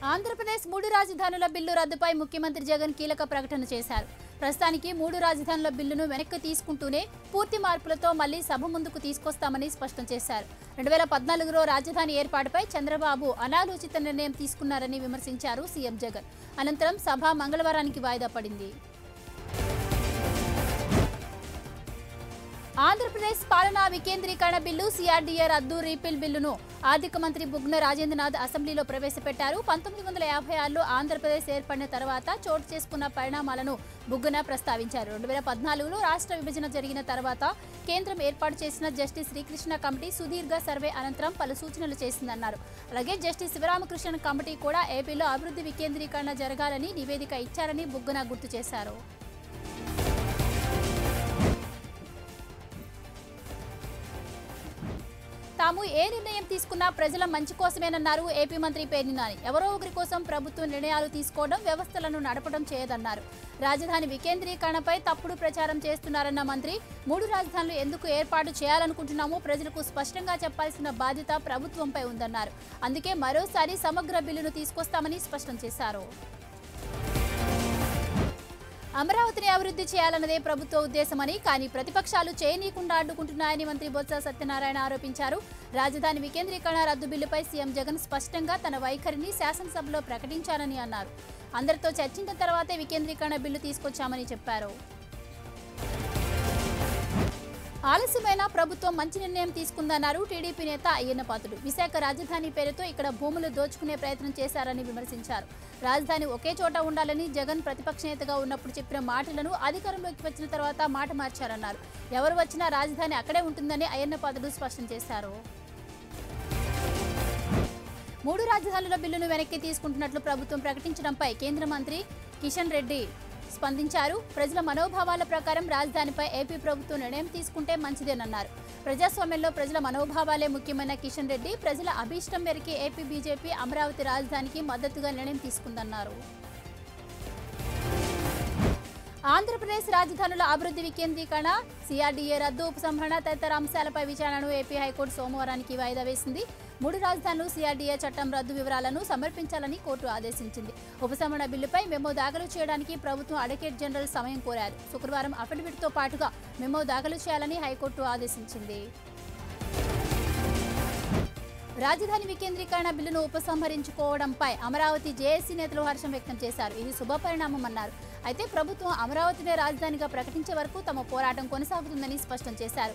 ఆంధ్రప్రదేశ్ మూడు రాజధానుల బిల్లు రద్దుపై ముఖ్యమంత్రి జగన్ కీలక ప్రకటన చేశారు ప్రస్తుతానికి మూడు రాజధానుల బిల్లును వెనక్కి తీసుకుంటూనే పూర్తి మార్పులతో మళ్లీ సభ ముందుకు తీసుకొస్తామని స్పష్టం చేశారు రెండు వేల పద్నాలుగులో రాజధాని ఏర్పాటుపై చంద్రబాబు అనాలోచిత నిర్ణయం తీసుకున్నారని విమర్శించారు సీఎం జగన్ అనంతరం సభ మంగళవారానికి వాయిదా పడింది ఆంధ్రప్రదేశ్ పాలనా వికేంద్రీకరణ బిల్లు సిఆర్డీఏ రద్దు రీపిల్ బిల్లును ఆర్థిక మంత్రి బుగ్న రాజేంద్రనాథ్ అసెంబ్లీలో ప్రవేశపెట్టారు పంతొమ్మిది వందల యాభై ఆరులో ఆంధ్రప్రదేశ్ ఏర్పడిన తర్వాత చోటు చేసుకున్న పరిణామాలను బుగ్గన ప్రస్తావించారు రెండు వేల పద్నాలుగులో రాష్ట్ర విభజన జరిగిన తర్వాత కేంద్రం ఏర్పాటు చేసిన జస్టిస్ శ్రీకృష్ణ కమిటీ సుదీర్ఘ సర్వే అనంతరం పలు సూచనలు చేసిందన్నారు అలాగే జస్టిస్ శివరామకృష్ణన్ కమిటీ కూడా ఏపీలో అభివృద్ధి వికేంద్రీకరణ జరగాలని నివేదిక ఇచ్చారని బుగ్గన గుర్తు చేశారు తాము ఏ నిర్ణయం తీసుకున్నా ప్రజల మంచి కోసమేనన్నారు ఏపీ మంత్రి పేర్ని నాని ఎవరో ఒకరి కోసం ప్రభుత్వం నిర్ణయాలు తీసుకోవడం వ్యవస్థలను నడపడం చేయదన్నారు రాజధాని వికేంద్రీకరణపై తప్పుడు ప్రచారం చేస్తున్నారన్న మంత్రి మూడు రాజధానులు ఎందుకు ఏర్పాటు చేయాలనుకుంటున్నామో ప్రజలకు స్పష్టంగా చెప్పాల్సిన బాధ్యత ప్రభుత్వంపై ఉందన్నారు అందుకే మరోసారి సమగ్ర బిల్లును తీసుకొస్తామని స్పష్టం చేశారు అమరావతిని అభివృద్ధి చేయాలన్నదే ప్రభుత్వ ఉద్దేశమని కానీ ప్రతిపక్షాలు చేయనీయకుండా అడ్డుకుంటున్నాయని మంత్రి బొత్స సత్యనారాయణ ఆరోపించారు రాజధాని వికేంద్రీకరణ రద్దు బిల్లుపై సీఎం జగన్ స్పష్టంగా తన వైఖరిని శాసనసభలో ప్రకటించారని అన్నారు అందరితో చర్చించిన తర్వాతే వికేంద్రీకరణ బిల్లు తీసుకొచ్చామని చెప్పారు ఆలస్యమైన ప్రభుత్వం మంచి నిర్ణయం తీసుకుందన్నారు టీడీపీ నేత అయ్యన్న పాత్రుడు విశాఖ రాజధాని పేరుతో ఇక్కడ భూములు దోచుకునే ప్రయత్నం చేశారని విమర్శించారు రాజధాని ఒకే చోట ఉండాలని జగన్ ప్రతిపక్ష నేతగా ఉన్నప్పుడు చెప్పిన మాటలను అధికారంలోకి వచ్చిన తర్వాత మాట మార్చారన్నారు ఎవరు వచ్చినా రాజధాని అక్కడే ఉంటుందని అయ్యన్న పాత్రుడు స్పష్టం చేశారు మూడు రాజధానుల బిల్లును వెనక్కి తీసుకుంటున్నట్లు ప్రభుత్వం ప్రకటించడంపై కేంద్ర మంత్రి కిషన్ రెడ్డి స్పందించారు ప్రజల మనోభావాల ప్రకారం రాజధానిపై ఏపీ ప్రభుత్వం నిర్ణయం తీసుకుంటే మంచిదేనన్నారు ప్రజాస్వామ్యంలో ప్రజల మనోభావాలే ముఖ్యమైన కిషన్ రెడ్డి ప్రజల అభీష్టం మేరకే ఏపీ బీజేపీ అమరావతి రాజధానికి మద్దతుగా నిర్ణయం తీసుకుందన్నారు ఆంధ్రప్రదేశ్ రాజధానుల అభివృద్ధి వికేంద్రీకరణ సిఆర్డీఏ రద్దు ఉపసంహరణ తదితర అంశాలపై విచారణను ఏపీ హైకోర్టు సోమవారానికి వాయిదా వేసింది మూడు రాజధానులు సిఆర్డీఏ చట్టం రద్దు వివరాలను సమర్పించాలని కోర్టు ఆదేశించింది ఉపసంహరణ బిల్లుపై మెమో దాఖలు చేయడానికి ప్రభుత్వం అడ్వకేట్ జనరల్ సమయం కోరారు శుక్రవారం అఫిడవిట్తో పాటుగా మెమో దాఖలు చేయాలని హైకోర్టు ఆదేశించింది రాజధాని వికేంద్రీకరణ బిల్లును ఉపసంహరించుకోవడంపై అమరావతి జేఏసీ నేతలు హర్షం వ్యక్తం చేశారు ఇది శుభపరిణామమన్నారు అయితే ప్రభుత్వం అమరావతినే రాజధానిగా ప్రకటించే వరకు తమ పోరాటం కొనసాగుతుందని స్పష్టం చేశారు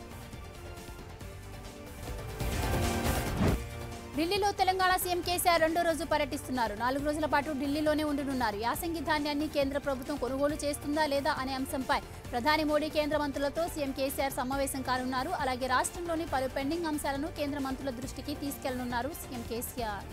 ఢిల్లీలో తెలంగాణ సీఎం కేసీఆర్ రెండో రోజు పర్యటిస్తున్నారు నాలుగు రోజుల పాటు ఢిల్లీలోనే ఉండనున్నారు యాసంగి ధాన్యాన్ని కేంద్ర ప్రభుత్వం కొనుగోలు చేస్తుందా లేదా అనే అంశంపై ప్రధాని మోడీ కేంద్ర మంత్రులతో సీఎం కేసీఆర్ సమావేశం కానున్నారు అలాగే రాష్ట్రంలోని పలు పెండింగ్ అంశాలను కేంద్ర మంత్రుల దృష్టికి తీసుకెళ్లనున్నారు CM KCR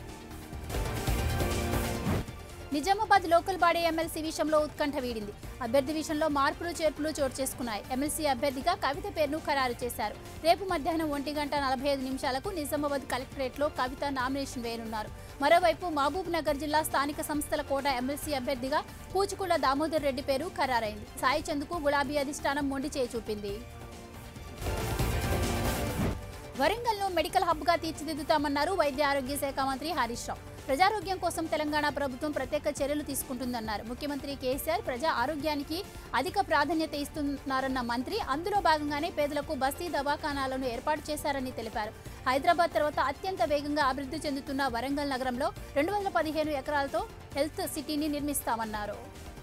Nizamabad local body MLC విషయంలో ఉత్కంఠ వీడింది అభ్యర్థి విషయంలో మార్పులు చేర్పులు చోటు చేసుకున్నాయి ఎమ్మెల్సీ అభ్యర్థిగా కవిత పేరును ఖరారు చేశారు రేపు మధ్యాహ్నం ఒంటి గంట నలభై ఐదు నిమిషాలకు నిజామాబాద్ కలెక్టరేట్లో కవిత నామినేషన్ వేయనున్నారు మరోవైపు మహబూబ్ నగర్ జిల్లా స్థానిక సంస్థల కోట ఎమ్మెల్సీ అభ్యర్థిగా కూచుకుళ్ల దామోదర్ రెడ్డి పేరు ఖరారైంది సాయి చందుకు గులాబీ అధిష్టానం మొండి చేయి చూపింది వరంగల్ను మెడికల్ హబ్గా తీర్చిదిద్దుతామన్నారు వైద్య ఆరోగ్య శాఖ మంత్రి హరీష్ రావు ప్రజారోగ్యం కోసం తెలంగాణ ప్రభుత్వం ప్రత్యేక చర్యలు తీసుకుంటుందన్నారు ముఖ్యమంత్రి కేసీఆర్ ప్రజా ఆరోగ్యానికి అధిక ప్రాధాన్యత ఇస్తున్నారన్న మంత్రి అందులో భాగంగానే పేదలకు బస్తీ దవాఖానాలను ఏర్పాటు చేశారని తెలిపారు హైదరాబాద్ తర్వాత అత్యంత వేగంగా అభివృద్ధి చెందుతున్న వరంగల్ నగరంలో రెండు వందల పదిహేను ఎకరాలతో హెల్త్ సిటీని నిర్మిస్తామన్నారు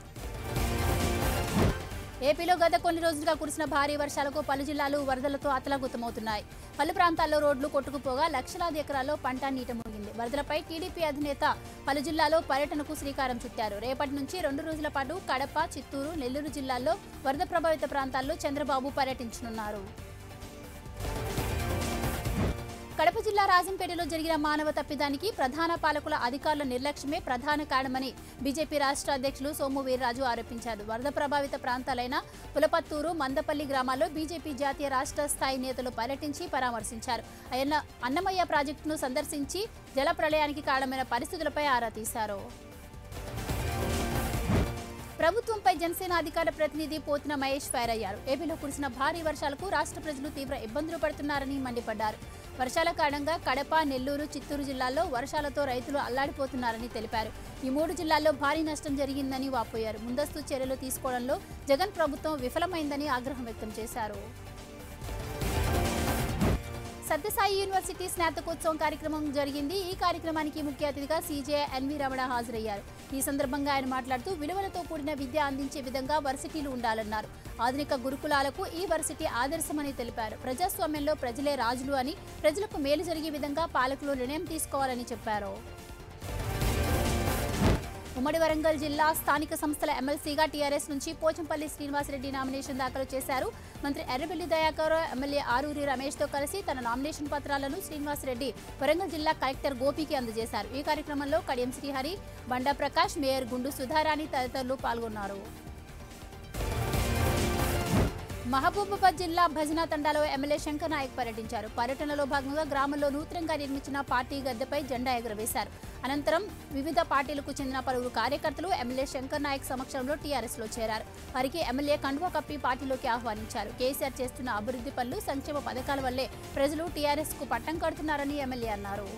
ఏపీలో గత కొన్ని రోజులుగా కురిసిన భారీ వర్షాలకు పలు జిల్లాలు వరదలతో అతలాకుతమవుతున్నాయి పలు ప్రాంతాల్లో రోడ్లు కొట్టుకుపోగా లక్షలాది ఎకరాల్లో పంట నీట మునిగింది వరదలపై టీడీపీ అధినేత పలు జిల్లాలో పర్యటనకు శ్రీకారం చుట్టారు రేపటి నుంచి రెండు రోజుల పాటు కడప చిత్తూరు నెల్లూరు జిల్లాల్లో వరద ప్రభావిత ప్రాంతాల్లో చంద్రబాబు పర్యటించనున్నారు కడప జిల్లా రాజంపేటలో జరిగిన మానవ తప్పిదానికి ప్రధాన పాలకుల అధికారుల నిర్లక్ష్యమే ప్రధాన కారణమని బీజేపీ రాష్ట్ర అధ్యక్షులు సోము వీర్రాజు ఆరోపించారు వరద ప్రభావిత ప్రాంతాలైన పులపత్తూరు మందపల్లి గ్రామాల్లో బీజేపీ జాతీయ రాష్ట్ర స్థాయి నేతలు పర్యటించి పరామర్శించారు ఆయన అన్నమయ్య ప్రాజెక్టును సందర్శించి జల ప్రళయానికి కారణమైన పరిస్థితులపై ఆరా తీశారు ప్రభుత్వంపై జనసేన అధికార ప్రతినిధి పోతిన మహేష్ ఫైర్ అయ్యారు ఏపీలో కురిసిన భారీ వర్షాలకు రాష్ట్ర ప్రజలు తీవ్ర ఇబ్బందులు పడుతున్నారని మండిపడ్డారు వర్షాల కారణంగా కడప నెల్లూరు చిత్తూరు జిల్లాల్లో వర్షాలతో రైతులు అల్లాడిపోతున్నారని తెలిపారు ఈ మూడు జిల్లాల్లో భారీ నష్టం జరిగిందని వాపోయారు ముందస్తు చర్యలు తీసుకోవడంలో జగన్ ప్రభుత్వం విఫలమైందని ఆగ్రహం వ్యక్తం చేశారు సత్యసాయి యూనివర్సిటీ స్నాతకోత్సవం కార్యక్రమం జరిగింది ఈ కార్యక్రమానికి ముఖ్య అతిథిగా సీజే ఎన్వి రమణ హాజరయ్యారు ఈ సందర్భంగా ఆయన మాట్లాడుతూ విలువలతో కూడిన విద్య అందించే విధంగా వర్సిటీలు ఉండాలన్నారు ఆధునిక గురుకులాలకు ఈ వర్సిటీ ఆదర్శమని తెలిపారు ప్రజాస్వామ్యంలో ప్రజలే రాజులు అని ప్రజలకు మేలు జరిగే విధంగా పాలకులు నిర్ణయం తీసుకోవాలని చెప్పారు ఉమ్మడి వరంగల్ జిల్లా స్థానిక సంస్థల ఎమ్మెల్సీగా టీఆర్ఎస్ నుంచి పోచంపల్లి శ్రీనివాసరెడ్డి నామినేషన్ దాఖలు చేశారు మంత్రి ఎర్రబెల్లి దయాకర్ ఎమ్మెల్యే ఆరూరి రమేష్తో కలిసి తన నామినేషన్ పత్రాలను శ్రీనివాసరెడ్డి వరంగల్ జిల్లా కలెక్టర్ గోపికి అందజేశారు ఈ కార్యక్రమంలో కడియం శ్రీహరి బండా ప్రకాష్ మేయర్ గుండు సుధారాణి తదితరులు పాల్గొన్నారు మహబూబాబాద్ జిల్లా భజన తండాలో ఎమ్మెల్యే శంకర్ నాయక్ పర్యటించారు పర్యటనలో భాగంగా గ్రామంలో నూతనంగా నిర్మించిన పార్టీ గద్దెపై జెండా ఎగురవేశారు అనంతరం వివిధ పార్టీలకు చెందిన పలువురు కార్యకర్తలు ఎమ్మెల్యే శంకర్ నాయక్ సమక్షంలో టీఆర్ఎస్ లో చేరారు వారికి ఎమ్మెల్యే కండువా కప్పి పార్టీలోకి ఆహ్వానించారు కేసీఆర్ చేస్తున్న అభివృద్ధి పనులు సంక్షేమ పథకాల వల్లే ప్రజలు టీఆర్ఎస్ కు పట్టం కడుతున్నారని ఎమ్మెల్యే అన్నారు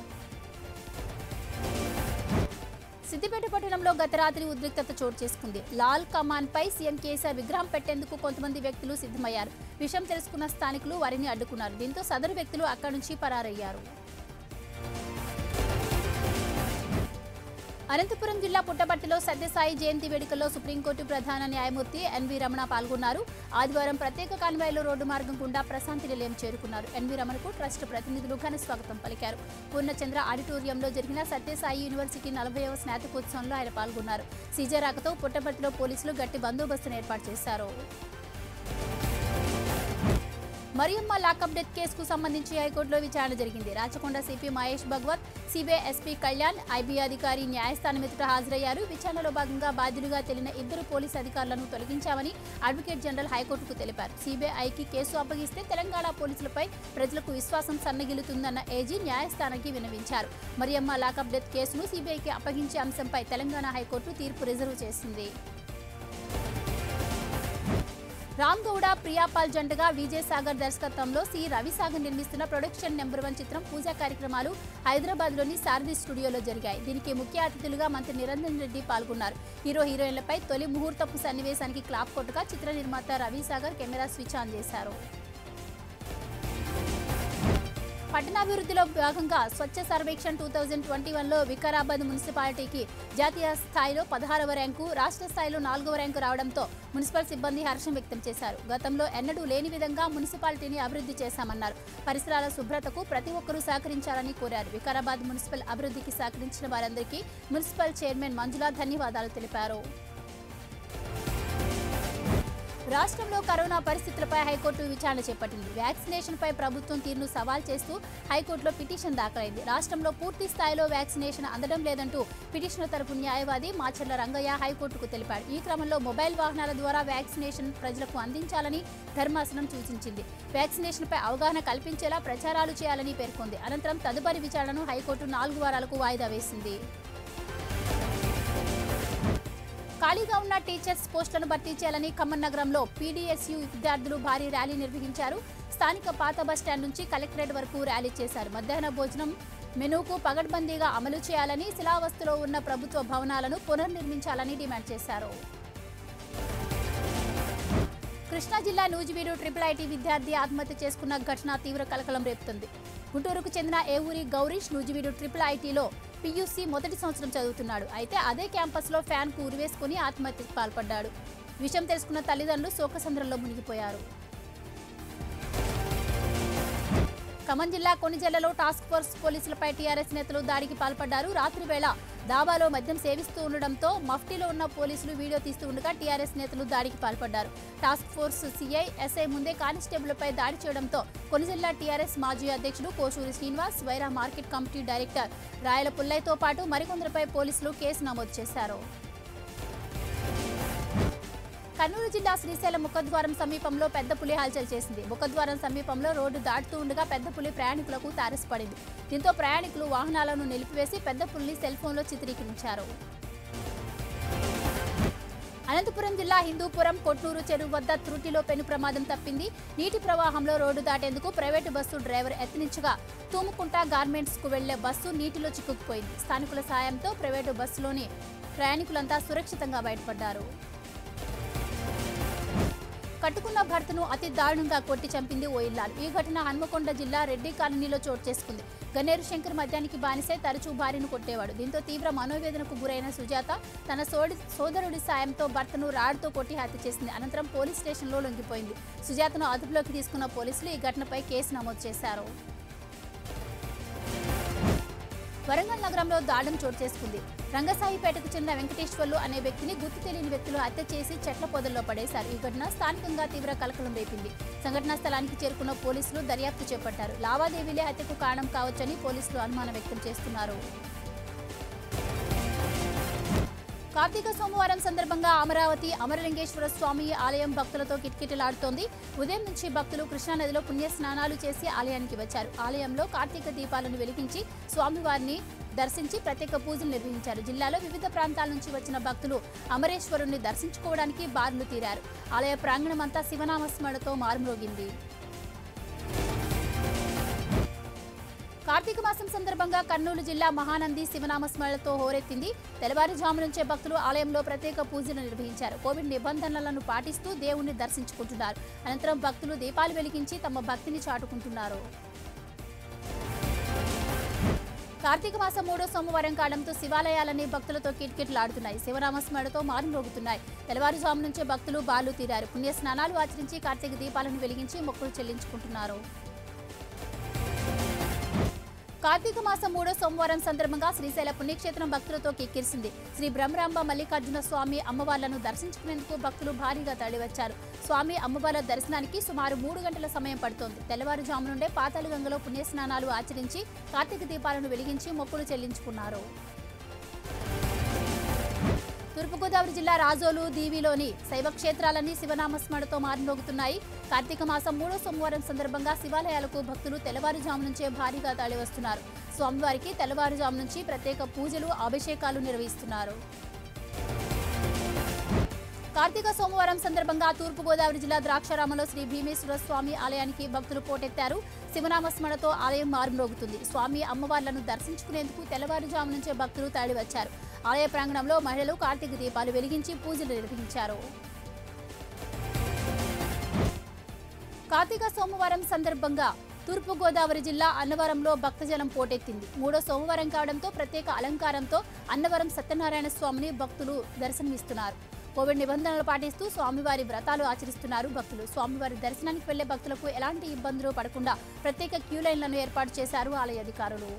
సిద్దిపేట పట్టణంలో గత రాత్రి ఉద్రిక్తత చోటు చేసుకుంది లాల్ కమాన్ పై సీఎం కేసీఆర్ విగ్రహం పెట్టేందుకు కొంతమంది వ్యక్తులు సిద్ధమయ్యారు విషయం తెలుసుకున్న స్థానికులు వారిని అడ్డుకున్నారు దీంతో సదరు వ్యక్తులు అక్కడి నుంచి పరారయ్యారు అనంతపురం జిల్లా పుట్టపర్తిలో సత్యసాయి జయంతి వేడుకల్లో సుప్రీంకోర్టు ప్రధాన న్యాయమూర్తి ఎన్వి రమణ పాల్గొన్నారు ఆదివారం ప్రత్యేక కాన్వాయ్లో రోడ్డు మార్గం గుండా ప్రశాంతి నిలయం చేరుకున్నారు ఎన్వి రమణకు ట్రస్ట్ ప్రతినిధులు ఘన స్వాగతం పలికారు పూర్ణచంద్ర ఆడిటోరియంలో జరిగిన సత్యసాయి యూనివర్సిటీ నలభైవ స్నాతకోత్సవంలో ఆయన పాల్గొన్నారు సీజే రాకతో పుట్టపర్తిలో పోలీసులు గట్టి బందోబస్తును ఏర్పాటు చేశారు మరియమ్మ లాకప్ డెత్ కేసుకు సంబంధించి హైకోర్టులో విచారణ జరిగింది Rachakonda CP Mahesh Bhagwat CBI SP Kalyan IB అధికారి న్యాయస్థానం ఎదుట హాజరయ్యారు విచారణలో భాగంగా బాధ్యులుగా తేలిన ఇద్దరు పోలీసు అధికారులను తొలగించామని అడ్వకేట్ జనరల్ హైకోర్టుకు తెలిపారు సిబిఐకి కేసు అప్పగిస్తే తెలంగాణ పోలీసులపై ప్రజలకు విశ్వాసం సన్నగిలుతుందన్న ఏజీ న్యాయస్థానానికి విన్నవించారు మరియమ్మ లాకప్ డెత్ కేసును సిబిఐకి అప్పగించే అంశంపై తెలంగాణ హైకోర్టు తీర్పు రిజర్వ్ చేసింది రామ్ గౌడ ప్రియాపాల్ జంటగా విజయ్ సాగర్ దర్శకత్వంలో సి రవిసాగర్ నిర్మిస్తున్న ప్రొడక్షన్ నెంబర్ వన్ చిత్రం పూజా కార్యక్రమాలు హైదరాబాద్ లోని సారథి స్టూడియోలో జరిగాయి దీనికి ముఖ్య అతిథులుగా మంత్రి నిరంజన్ రెడ్డి పాల్గొన్నారు హీరో హీరోయిన్లపై తొలి ముహూర్తపు సన్నివేశానికి క్లాప్ కొట్టుగా చిత్ర నిర్మాత రవిసాగర్ కెమెరా స్విచ్ ఆన్ చేశారు పట్టణాభివృద్ధిలో భాగంగా Swachh Survekshan two thousand twenty వన్లో వికారాబాద్ మున్సిపాలిటీకి జాతీయ స్థాయిలో పదహారవ ర్యాంకు రాష్ట్ర స్థాయిలో నాలుగవ ర్యాంకు రావడంతో మున్సిపల్ సిబ్బంది హర్షం వ్యక్తం చేశారు గతంలో ఎన్నడూ లేని విధంగా మున్సిపాలిటీని అభివృద్ధి చేశామన్నారు పరిసరాల శుభ్రతకు ప్రతి ఒక్కరూ సహకరించాలని కోరారు వికారాబాద్ మున్సిపల్ అభివృద్ధికి సహకరించిన వారందరికీ మున్సిపల్ చైర్మన్ మంజుల ధన్యవాదాలు తెలిపారు రాష్ట్రంలో కరోనా పరిస్థితులపై హైకోర్టు విచారణ చేపట్టింది వ్యాక్సినేషన్ పై ప్రభుత్వం తీరును సవాల్ చేస్తూ హైకోర్టులో పిటిషన్ దాఖలైంది రాష్ట్రంలో పూర్తి స్థాయిలో వ్యాక్సినేషన్ అందడం లేదంటూ పిటిషనర్ తరపు న్యాయవాది మాచర్ల రంగయ్య హైకోర్టుకు తెలిపాడు ఈ క్రమంలో మొబైల్ వాహనాల ద్వారా వ్యాక్సినేషన్ ప్రజలకు అందించాలని ధర్మాసనం సూచించింది వ్యాక్సినేషన్పై అవగాహన కల్పించేలా ప్రచారాలు చేయాలని పేర్కొంది అనంతరం తదుపరి విచారణను హైకోర్టు నాలుగు వారాలకు వాయిదా వేసింది ఖాళీగా ఉన్న టీచర్స్ పోస్టులను భర్తీ చేయాలని ఖమ్మం నగరంలో పీడీఎస్యు విద్యార్థులు భారీ ర్యాలీ నిర్వహించారు స్థానిక పాత బస్టాండ్ నుంచి కలెక్టరేట్ వరకు ర్యాలీ చేశారు మధ్యాహ్న భోజనం మెనూకు పగడ్బందీగా అమలు చేయాలని శిలావస్తులో ఉన్న ప్రభుత్వ భవనాలను పునర్నిర్మించాలని డిమాండ్ చేశారు కృష్ణా జిల్లా నూజివీడు ట్రిపుల్ ఐటీ విద్యార్థి ఆత్మహత్య చేసుకున్న ఘటన తీవ్ర కలకలం రేపుతుంది గుంటూరుకు చెందిన ఏవూరి గౌరీష్ నూజివీడు ట్రిపుల్ ఐటీలో పీయూసీ మొదటి సంవత్సరం చదువుతున్నాడు అయితే అదే క్యాంపస్లో ఫ్యాన్కు ఉరివేసుకుని ఆత్మహత్యకు పాల్పడ్డాడు విషయం తెలుసుకున్న తల్లిదండ్రులు శోకసంద్రంలో మునిగిపోయారు ఖమ్మం జిల్లా కొనిజెల్లలో టాస్క్ ఫోర్స్ పోలీసులపై టీఆర్ఎస్ నేతలు దాడికి పాల్పడ్డారు రాత్రి వేళ దాబాలో మద్యం సేవిస్తూ ఉండడంతో మఫ్టీలో ఉన్న పోలీసులు వీడియో తీస్తూ ఉండగా టీఆర్ఎస్ నేతలు దాడికి పాల్పడ్డారు టాస్క్ ఫోర్స్ సీఐ ఎస్ఐ ముందే కానిస్టేబుల్పై దాడి చేయడంతో కొనిజిల్లా టీఆర్ఎస్ మాజీ అధ్యక్షుడు Koshuri Srinivas Wyra market committee director Rayala పుల్లయ్యతో పాటు మరికొందరిపై పోలీసులు కేసు నమోదు చేశారు కర్నూలు జిల్లా శ్రీశైలం ముఖద్వారం సమీపంలో పెద్ద పులి హల్చల్ చేసింది ముఖద్వారం సమీపంలో రోడ్డు దాటుతూ ఉండగా పెద్ద పులి ప్రయాణికులకు తారసపడింది దీంతో ప్రయాణికులు వాహనాలను నిలిపివేసి పెద్ద పులిని సెల్ ఫోన్లో చిత్రీకరించారు అనంతపురం జిల్లా హిందూపురం కొట్నూరు చెరువు వద్ద త్రుటిలో పెను ప్రమాదం తప్పింది నీటి ప్రవాహంలో రోడ్డు దాటేందుకు ప్రైవేటు బస్సు డ్రైవర్ యత్నించగా తూముకుంటా గార్మెంట్స్ కు వెళ్లే బస్సు నీటిలో చిక్కుకుపోయింది స్థానికుల సాయంతో ప్రైవేటు బస్సులోని ప్రయాణికులంతా సురక్షితంగా బయటపడ్డారు కట్టుకున్న భర్తను అతి దారుణంగా కొట్టి చంపింది ఓ ఇల్లాలు ఈ ఘటన హన్మకొండ జిల్లా రెడ్డి కాలనీలో చోటు చేసుకుంది గన్నేరు శంకర్ మద్యానికి బానిసై తరచూ భార్యను కొట్టేవాడు దీంతో తీవ్ర మనోవేదనకు గురైన సుజాత తన సోడి సోదరుడి సాయంతో భర్తను రాడ్తో కొట్టి హత్య చేసింది అనంతరం పోలీస్ స్టేషన్లో లొంగిపోయింది సుజాతను అదుపులోకి తీసుకున్న పోలీసులు ఈ ఘటనపై కేసు నమోదు చేశారు వరంగల్ నగరంలో దాడుం చోటు చేసుకుంది రంగసాయిపేటకు చెందిన వెంకటేశ్వర్లు అనే వ్యక్తిని గుర్తు తెలియని వ్యక్తులు హత్య చేసి చెట్ల పొదల్లో పడేశారు ఈ ఘటన స్థానికంగా తీవ్ర కలకలం రేపింది సంఘటనా స్థలానికి చేరుకున్న పోలీసులు దర్యాప్తు చేపట్టారు లావాదేవీలే హత్యకు కారణం కావచ్చని పోలీసులు అనుమానం వ్యక్తం చేస్తున్నారు కార్తీక సోమవారం సందర్భంగా అమరావతి అమరలింగేశ్వర స్వామి ఆలయం భక్తులతో కిటకిటలాడుతోంది ఉదయం నుంచి భక్తులు కృష్ణానదిలో పుణ్య స్నానాలు చేసి ఆలయానికి వచ్చారు ఆలయంలో కార్తీక దీపాలను వెలిగించి స్వామివారిని దర్శించి ప్రత్యేక పూజలు నిర్వహించారు జిల్లాలో వివిధ ప్రాంతాల నుంచి వచ్చిన భక్తులు అమరేశ్వరుణ్ణి దర్శించుకోవడానికి బారులు తీరారు ఆలయ ప్రాంగణమంతా శివనామస్మరణతో మారుమ్రోగింది కార్తీక మాసం సందర్భంగా కర్నూలు జిల్లా మహానంది శివనామ స్మరణతో హోరెత్తింది తెల్లవారుజాము నుంచే భక్తులు ఆలయంలో ప్రత్యేక పూజలు నిర్వహించారు కోవిడ్ నిబంధనలను పాటిస్తూ దేవుణ్ణి దర్శించుకుంటున్నారు అనంతరం భక్తులు దీపాలు వెలిగించి తమ భక్తిని చాటుకుంటున్నారు కార్తీక మాసం మూడో సోమవారం కాలంతో శివాలయాలన్నీ భక్తులతో కిటకిటలాడుతున్నాయి శివనామస్మరణతో మారుమోగుతున్నాయి తెల్లవారుజాము నుంచే భక్తులు బాలు తీరారు పుణ్య స్నానాలు ఆచరించి కార్తీక దీపాలను వెలిగించి మొక్కులు చెల్లించుకుంటున్నారు కార్తీక మాసం మూడో సోమవారం సందర్భంగా శ్రీశైల పుణ్యక్షేత్రం భక్తులతో కిక్కిరిసింది శ్రీ బ్రహ్మరాంబ మల్లికార్జున స్వామి అమ్మవార్లను దర్శించుకునేందుకు భక్తులు భారీగా తరలివచ్చారు స్వామి అమ్మవార్ల దర్శనానికి సుమారు మూడు గంటల సమయం పడుతోంది తెల్లవారుజాము నుండే పాతాళగంగలో పుణ్యస్నానాలు ఆచరించి కార్తీక దీపాలను వెలిగించి మొక్కులు చెల్లించుకున్నారు తూర్పుగోదావరి జిల్లా రాజోలు దీవిలోని శైవ క్షేత్రాలన్నీ శివనామస్మరణతో మారుమోగుతున్నాయి కార్తీక మాసం మూడో సోమవారం సందర్భంగా శివాలయాలకు భక్తులు తెల్లవారుజాము నుంచే భారీగా తరలివస్తున్నారు స్వామివారికి తెల్లవారుజాము నుంచి ప్రత్యేక పూజలు అభిషేకాలు నిర్వహిస్తున్నారు కార్తీక సోమవారం సందర్భంగా తూర్పుగోదావరి జిల్లా ద్రాక్షారామంలో శ్రీ భీమేశ్వర స్వామి ఆలయానికి భక్తులు పోటెత్తారు శివనామస్మరణతో ఆలయం మారుమ్రోగుతుంది స్వామి అమ్మవార్లను దర్శించుకునేందుకు తెల్లవారుజాము నుంచే భక్తులు తరలి వచ్చారు ఆలయ ప్రాంగణంలో మహిళలు కార్తీక దీపాలు వెలిగించి పూజలు నిర్వహించారు కార్తీక సోమవారం సందర్భంగా తూర్పుగోదావరి జిల్లా అన్నవరంలో భక్తజనం పోటెత్తింది మూడో సోమవారం కావడంతో ప్రత్యేక అలంకారంతో అన్నవరం సత్యనారాయణ స్వామిని భక్తులు దర్శనమిస్తున్నారు కోవిడ్ నిబంధనలు పాటిస్తూ స్వామివారి వ్రతాలు ఆచరిస్తున్నారు భక్తులు స్వామివారి దర్శనానికి వెళ్లే భక్తులకు ఎలాంటి ఇబ్బందులు పడకుండా ప్రత్యేక క్యూ లైన్లను ఏర్పాటు చేశారు ఆలయ అధికారులు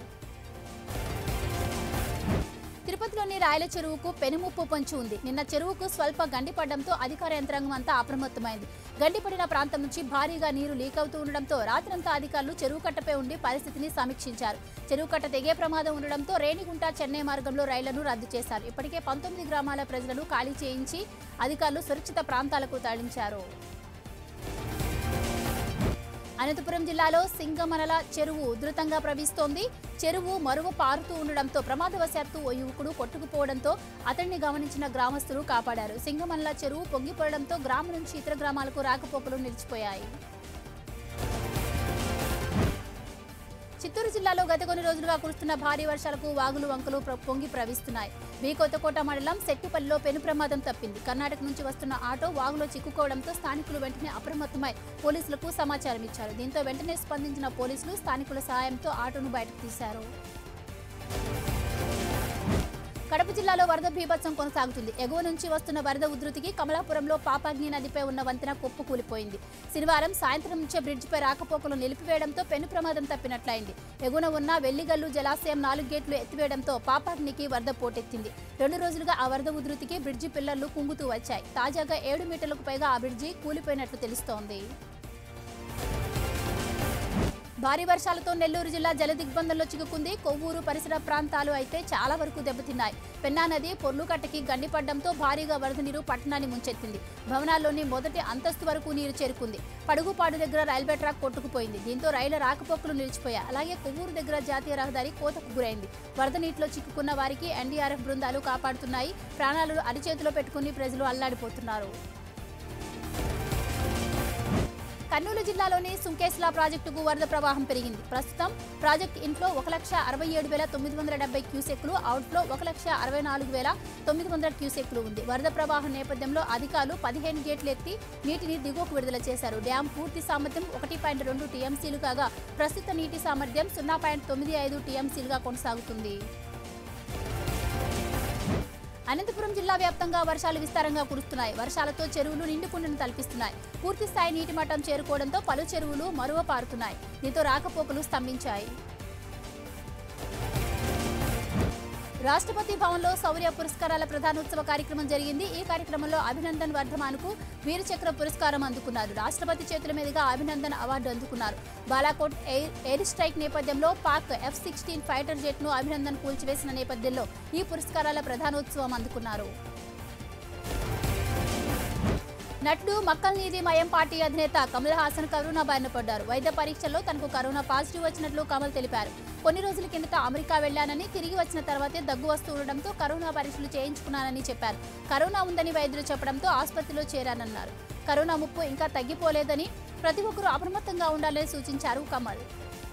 తిరుపతిలోని రాయల చెరువుకు పెనుముప్పు పొంచి ఉంది నిన్న చెరువుకు స్వల్ప గండి పడడంతో అధికార యంత్రాంగం అంతా అప్రమత్తమైంది గండిపడిన ప్రాంతం నుంచి భారీగా నీరు లీక్ అవుతూ ఉండడంతో రాత్రంతా అధికారులు చెరువు కట్టపై ఉండి పరిస్థితిని సమీక్షించారు చెరువు కట్ట తెగే ప్రమాదం ఉండడంతో రేణిగుంట చెన్నై మార్గంలో రైళ్లను రద్దు చేశారు ఇప్పటికే పంతొమ్మిది గ్రామాల ప్రజలను ఖాళీ చేయించి అధికారులు సురక్షిత ప్రాంతాలకు తరలించారు అనంతపురం జిల్లాలో సింగమనల చెరువు ఉధృతంగా ప్రవహిస్తోంది చెరువు మరువు పారుతూ ఉండడంతో ప్రమాదవశాత్తు ఓ యువకుడు కొట్టుకుపోవడంతో అతన్ని గమనించిన గ్రామస్తులు కాపాడారు సింగమనల చెరువు పొంగిపోవడంతో గ్రామం నుంచి ఇతర గ్రామాలకు రాకపోకలు నిలిచిపోయాయి చిత్తూరు జిల్లాలో గత కొన్ని రోజులుగా కురుస్తున్న భారీ వర్షాలకు వాగులు వంకలు ప్ర- పొంగి ప్రవహిస్తున్నాయి బి కొత్తకోట మండలం సెట్టిపల్లిలో పెను ప్రమాదం తప్పింది కర్ణాటక నుంచి వస్తున్న ఆటో వాగులో చిక్కుకోవడంతో స్థానికులు వెంటనే అప్రమత్తమై పోలీసులకు సమాచారం ఇచ్చారు దీంతో వెంటనే స్పందించిన పోలీసులు స్థానికుల సహాయంతో ఆటోను బయటకు తీశారు కడప జిల్లాలో వరద బీభత్సం కొనసాగుతుంది ఎగువ నుంచి వస్తున్న వరద ఉధృతికి కమలాపురంలో పాపాగ్ని నదిపై ఉన్న వంతెన కుప్పు కూలిపోయింది శనివారం సాయంత్రం నుంచే బ్రిడ్జిపై రాకపోకలు నిలిపివేయడంతో పెను ప్రమాదం తప్పినట్లయింది ఎగువన ఉన్న వెల్లిగల్లు జలాశయం నాలుగు గేట్లు ఎత్తివేయడంతో పాపాగ్నికి వరద పోటెత్తింది రెండు రోజులుగా ఆ వరద ఉధృతికి బ్రిడ్జి పిల్లర్లు కుంగుతూ వచ్చాయి తాజాగా ఏడు మీటర్లకు పైగా ఆ బ్రిడ్జి కూలిపోయినట్లు తెలుస్తోంది భారీ వర్షాలతో నెల్లూరు జిల్లా జలదిగ్బంధంలో చిక్కుకుంది కొవ్వూరు పరిసర ప్రాంతాలు అయితే చాలా వరకు దెబ్బతిన్నాయి పెన్నా నది పొర్లుకట్టకి గండిపడ్డంతో భారీగా వరద నీరు పట్టణాన్ని ముంచెత్తింది భవనాల్లోని మొదటి అంతస్తు వరకు నీరు చేరుకుంది పడుగుపాడు దగ్గర రైల్వే ట్రాక్ కొట్టుకుపోయింది దీంతో రైళ్ల రాకపోకలు నిలిచిపోయాయి అలాగే కొవ్వూరు దగ్గర జాతీయ రహదారి కోతకు గురైంది వరద నీటిలో చిక్కుకున్న వారికి ఎన్డీఆర్ఎఫ్ బృందాలు కాపాడుతున్నాయి ప్రాణాలు అరిచేతిలో పెట్టుకుని ప్రజలు అల్లాడిపోతున్నారు కర్నూలు జిల్లాలోని సుంకేశ్లా ప్రాజెక్టుకు వరద ప్రవాహం పెరిగింది ప్రస్తుతం ప్రాజెక్ట్ ఇన్ఫ్లో ఒక లక్ష అరవై ఏడు వేల తొమ్మిది వందల డెబ్బై క్యూసెక్లు అవుట్ఫ్లో ఒక లక్ష అరవై నాలుగు వేల తొమ్మిది వందల క్యూసెక్లు ఉంది వరద ప్రవాహం నేపథ్యంలో అధికారులు పదిహేను గేట్లు ఎత్తి నీటిని దిగువకు విడుదల చేశారు డ్యాం పూర్తి సామర్థ్యం ఒకటి పాయింట్ రెండు టీఎంసీలు కాగా ప్రస్తుత నీటి సామర్థ్యం సున్నా పాయింట్ తొమ్మిది ఐదు టీఎంసీలుగా కొనసాగుతుంది అనంతపురం జిల్లా వ్యాప్తంగా వర్షాలు విస్తారంగా కురుస్తున్నాయి వర్షాలతో చెరువులు నిండుకుండను తలపిస్తున్నాయి పూర్తి స్థాయి నీటి మట్టం చేరుకోవడంతో పలు చెరువులు మరువ పారుతున్నాయి దీంతో రాకపోకలు స్తంభించాయి రాష్ట్రపతి భవన్లో శౌర్య పురస్కారాల ప్రధానోత్సవ కార్యక్రమం జరిగింది ఈ కార్యక్రమంలో అభినందన్ వర్ధమాన్కు వీరచక్ర పురస్కారం అందుకున్నారు రాష్ట్రపతి చేతుల మీదుగా అభినందన్ అవార్డు అందుకున్నారు బాలాకోట్ ఎయిర్ ఎయిర్ స్ట్రైక్ నేపథ్యంలో పాక్ ఎఫ్ సిక్స్టీన్ ఫైటర్ జెట్ను అభినందన్ కూల్చివేసిన నేపథ్యంలో ఈ పురస్కారాల ప్రధానోత్సవం అందుకున్నారు నటుడు మక్కల్ నీది మయం పార్టీ అధినేత కమల్ హాసన్ కరోనా బారిన పడ్డారు వైద్య పరీక్షల్లో తనకు కరోనా పాజిటివ్ వచ్చినట్లు కమల్ తెలిపారు కొన్ని రోజుల కిందట అమెరికా వెళ్లానని తిరిగి వచ్చిన తర్వాతే దగ్గు వస్తూ ఉండడంతో కరోనా పరీక్షలు చేయించుకున్నానని చెప్పారు కరోనా ఉందని వైద్యులు చెప్పడంతో ఆసుపత్రిలో చేరానన్నారు కరోనా ముప్పు ఇంకా తగ్గిపోలేదని ప్రతి ఒక్కరూ అప్రమత్తంగా ఉండాలని సూచించారు కమల్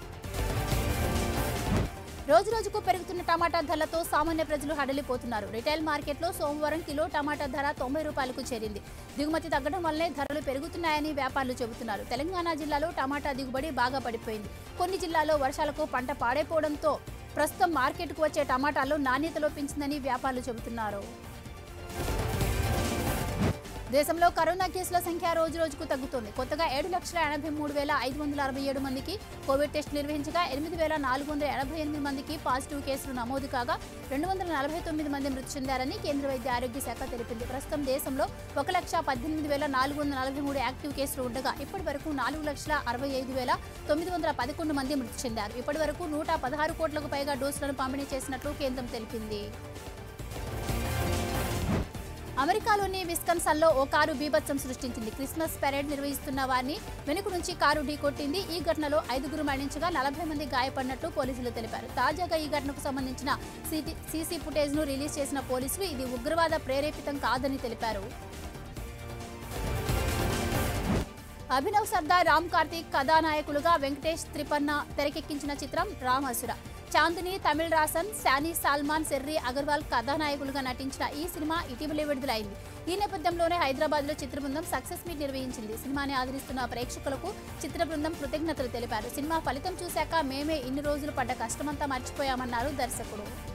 రోజు రోజుకు పెరుగుతున్న టమాటా ధరలతో సామాన్య ప్రజలు హడలిపోతున్నారు రిటైల్ మార్కెట్లో సోమవారం కిలో టమాటా ధర తొంభై రూపాయలకు చేరింది దిగుమతి తగ్గడం వల్లనే ధరలు పెరుగుతున్నాయని వ్యాపారులు చెబుతున్నారు తెలంగాణ జిల్లాలో టమాటా దిగుబడి బాగా పడిపోయింది కొన్ని జిల్లాల్లో వర్షాలకు పంట పాడైపోవడంతో ప్రస్తుతం మార్కెట్కు వచ్చే టమాటాల్లో నాణ్యత లోపించిందని వ్యాపారులు చెబుతున్నారు దేశంలో కరోనా కేసుల సంఖ్య రోజు రోజుకు తగ్గుతోంది కొత్తగా ఏడు లక్షల ఎనభై మూడు వేల ఐదు వందల అరవై ఏడు మందికి కోవిడ్ టెస్ట్ నిర్వహించగా ఎనిమిది వేల నాలుగు వందల ఎనభై ఎనిమిది మందికి పాజిటివ్ కేసులు నమోదు కాగా రెండు వందల నలభై తొమ్మిది మంది మృతి చెందారని కేంద్ర వైద్య ఆరోగ్య శాఖ తెలిపింది ప్రస్తుతం దేశంలో ఒక లక్ష పద్దెనిమిది వేల నాలుగు వందల నలభై మూడు యాక్టివ్ కేసులు ఉండగా ఇప్పటి వరకు నాలుగు లక్షల అరవై ఐదు వేల తొమ్మిది వందల పదకొండు మంది మృతి చెందారు ఇప్పటి వరకు నూట పదహారు కోట్లకు పైగా డోసులను పంపిణీ చేసినట్లు కేంద్రం తెలిపింది అమెరికాలోని విస్కన్సన్లో ఓ కారు బీభత్సం సృష్టించింది క్రిస్మస్ పెరేడ్ నిర్వహిస్తున్న వారిని వెనుక నుంచి కారు ఢీకొట్టింది ఈ ఘటనలో ఐదుగురు మరణించగా నలభై మంది గాయపడినట్లు పోలీసులు తెలిపారు తాజాగా ఈ ఘటనకు సంబంధించిన సీసీ ఫుటేజ్ ను రిలీజ్ చేసిన పోలీసులు ఇది ఉగ్రవాద ప్రేరేపితం కాదని తెలిపారు అభినవ్ సర్దార్ రామ్ కార్తీక్ కథానాయకులుగా వెంకటేష్ త్రిపన్న తెరకెక్కించిన చిత్రం రామసుర చాందిని తమిళ్ రాసన్ శానీ సాల్మాన్ సెర్రీ అగర్వాల్ కథానాయకులుగా నటించిన ఈ సినిమా ఇటీవలే విడుదలైంది ఈ నేపథ్యంలోనే హైదరాబాద్లో చిత్ర బృందం సక్సెస్ మీట్ నిర్వహించింది సినిమాని ఆదరిస్తున్న ప్రేక్షకులకు చిత్ర బృందం కృతజ్ఞతలు తెలిపారు సినిమా ఫలితం చూశాక మేమే ఇన్ని రోజులు పడ్డ కష్టమంతా మర్చిపోయామన్నారు దర్శకుడు